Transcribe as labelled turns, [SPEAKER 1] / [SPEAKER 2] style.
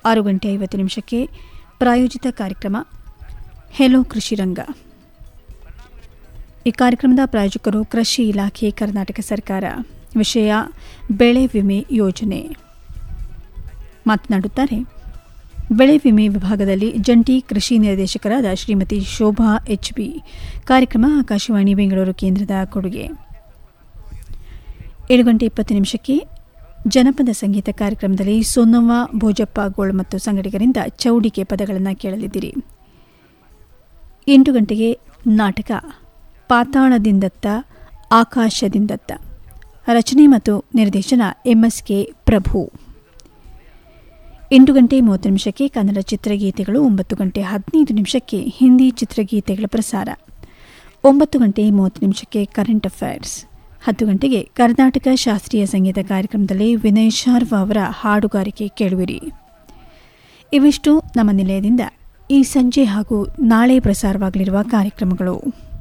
[SPEAKER 1] ಆರು ಗಂಟೆ ಐವತ್ತು ನಿಮಿಷಕ್ಕೆ ಪ್ರಾಯೋಜಿತ ಕಾರ್ಯಕ್ರಮ ಹೆಲೋ ಕೃಷಿ ರಂಗ ಈ ಕಾರ್ಯಕ್ರಮದ ಪ್ರಾಯೋಜಕರು ಕೃಷಿ ಇಲಾಖೆ ಕರ್ನಾಟಕ ಸರ್ಕಾರ ವಿಷಯ ಬೆಳೆ ವಿಮೆ ಯೋಜನೆ ಮಾತನಾಡುತ್ತಾರೆ ಬೆಳೆ ವಿಮೆ ವಿಭಾಗದಲ್ಲಿ ಜಂಟಿ ಕೃಷಿ ನಿರ್ದೇಶಕರಾದ ಶ್ರೀಮತಿ ಶೋಭಾ ಎಚ್ ಬಿ ಕಾರ್ಯಕ್ರಮ ಆಕಾಶವಾಣಿ ಬೆಂಗಳೂರು ಕೇಂದ್ರದ ಕೊಡುಗೆ ಏಳು ಗಂಟೆ ಇಪ್ಪತ್ತು ನಿಮಿಷಕ್ಕೆ ಜನಪದ ಸಂಗೀತ ಕಾರ್ಯಕ್ರಮದಲ್ಲಿ ಸೋನವ್ವ ಭೋಜಪ್ಪ ಗೋಳ್ ಮತ್ತು ಸಂಗಡಿಗರಿಂದ ಚೌಡಿಕೆ ಪದಗಳನ್ನು ಕೇಳಲಿದ್ದೀರಿ ಎಂಟು ಗಂಟೆಗೆ ನಾಟಕ ಪಾತಾಳದಿಂದತ್ತ ಆಕಾಶದಿಂದತ್ತ ರಚನೆ ಮತ್ತು ನಿರ್ದೇಶನ ಎಂಎಸ್ಕೆ ಪ್ರಭು ಎಂಟು ಗಂಟೆ ಮೂವತ್ತು ನಿಮಿಷಕ್ಕೆ ಕನ್ನಡ ಚಿತ್ರಗೀತೆಗಳು ಒಂಬತ್ತು ಗಂಟೆ ಹದಿನೈದು ನಿಮಿಷಕ್ಕೆ ಹಿಂದಿ ಚಿತ್ರಗೀತೆಗಳ ಪ್ರಸಾರ ಒಂಬತ್ತು ಗಂಟೆ ಮೂವತ್ತು ನಿಮಿಷಕ್ಕೆ ಕರೆಂಟ್ ಅಫೇರ್ಸ್ ಹತ್ತು ಗಂಟೆಗೆ ಕರ್ನಾಟಕ ಶಾಸ್ತ್ರೀಯ ಸಂಗೀತ ಕಾರ್ಯಕ್ರಮದಲ್ಲಿ ವಿನಯ್ ಶಾರ್ವ ಅವರ ಹಾಡುಗಾರಿಕೆ ಕೇಳುವಿರಿ ಇವಿಷ್ಟು ನಮ್ಮ ನಿಲಯದಿಂದ ಈ ಸಂಜೆ ಹಾಗೂ ನಾಳೆ ಪ್ರಸಾರವಾಗಲಿರುವ ಕಾರ್ಯಕ್ರಮಗಳು